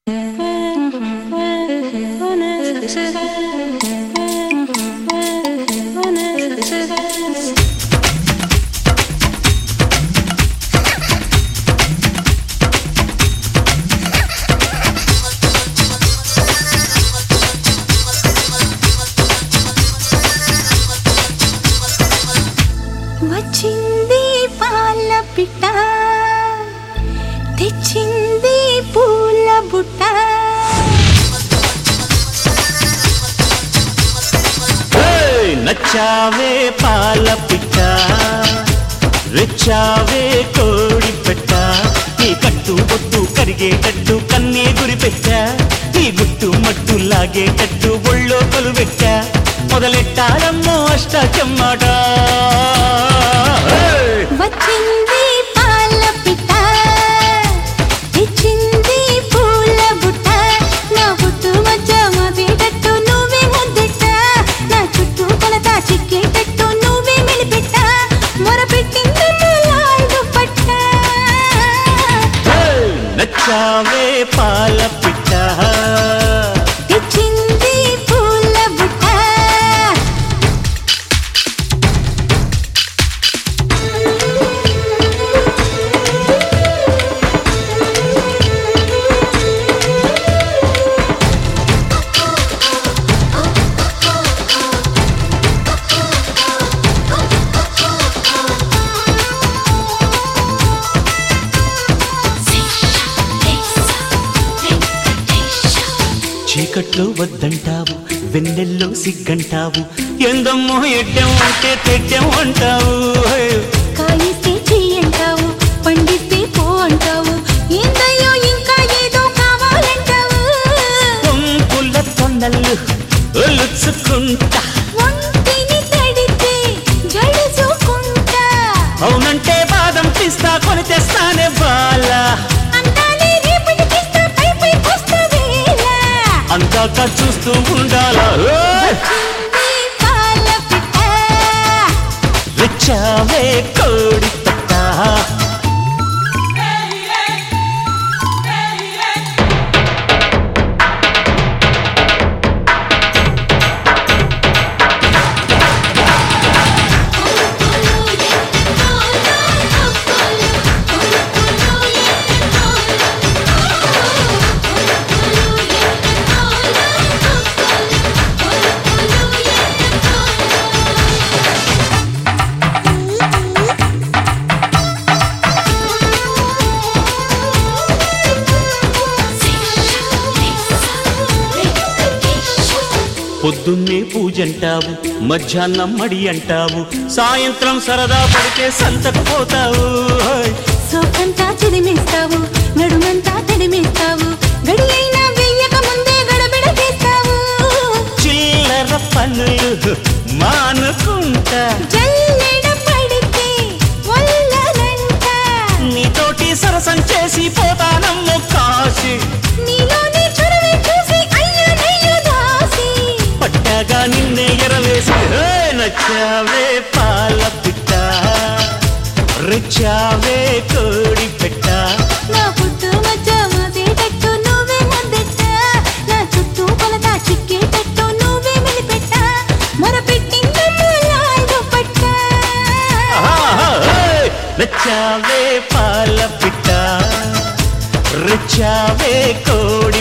వచ్చింది పాల పిట్ట తెచ్చింది పూల బుట్ట ఏయ్! నచ్చావే పాల పిట్ట రెచ్చావే కోడి పెట్ట నీ కట్టు బొట్టు కరిగేటట్టు కన్నే గురి పెట్టా నీ గుట్టు మట్టు లాగేటట్టు ఒళ్ళో కొలు పెట్టా మొదలెట్టాలమ్మో అష్ట చెమ్మాట వచ్చింది పాల పిట్ట తెచ్చింది పూల బుట్ట నా పుట్టు మధ్య మదేటట్టు నువ్వే ముద్దెట్ట నా చుట్టూ కొలత చిక్కేటట్టు నువ్వే మెలిపెట్ట మొరపెట్టింది లాడు పట్ట నచ్చావే పాల పిట్ట తెచ్చింది పూల బుట్ట చీకట్లో వద్దంటావు వెన్నెల్లో సిగ్గంటావు ఎందమ్మో ఎడ్డం అంటే తెడ్డం అంటావు కాయిస్తే చెయ్యంటావు పండిస్తే పో అంటావు ఏందయ్యో ఇంకా ఏదో కావాలంటావు కొంపుల తొన్నలు ఒలుచుకుంటా ఒంటిని తడితే జడుచుకుంటా అవునంటే బాదం పిస్తా కొని తెస్తానే బాల అందాలే రేపటికిస్తా పై పై వస్తా వేళ అందాక చూస్తూ ఉండాలా ఓయ్! వచ్చింది పాల పిట్ట రెచ్చావే కోడి పెట్ట పొద్దున్నే పూజంటావు మధ్యాహ్నం మడి అంటావు సాయంత్రం సరదా పడితే సంతకు పోతావు ఓయ్! సోకంతా చిదిమేస్తావు నడుమంతా తడిమేస్తావు గడి అయినా వెయ్యక ముందే గడబిడ చేస్తావు చిల్లర పనులు మానుకుంటా జల్లెడ పడితే వల్లనంట నీతోటి సరసం చేసి పోతానమ్మో కాశీ నీలోని చొరవే చూసి అయ్యో నయ్యో దాసి పట్టాగా నిన్నే ఎరవేసి హే, నచ్చావే పాల పిట్ట రెచ్చావే కోడి పెట్ట నా పుట్టు మధ్య మదేటట్టు నువ్వే ముద్దెట్ట నా చుట్టూ కొలత చిక్కేటట్టు నువ్వే మెలిపెట్ట మొరపెట్టిందమ్ము లాడు పట్ట ఆహా, హే, నచ్చావే పాల పిట్ట రెచ్చావే కోడి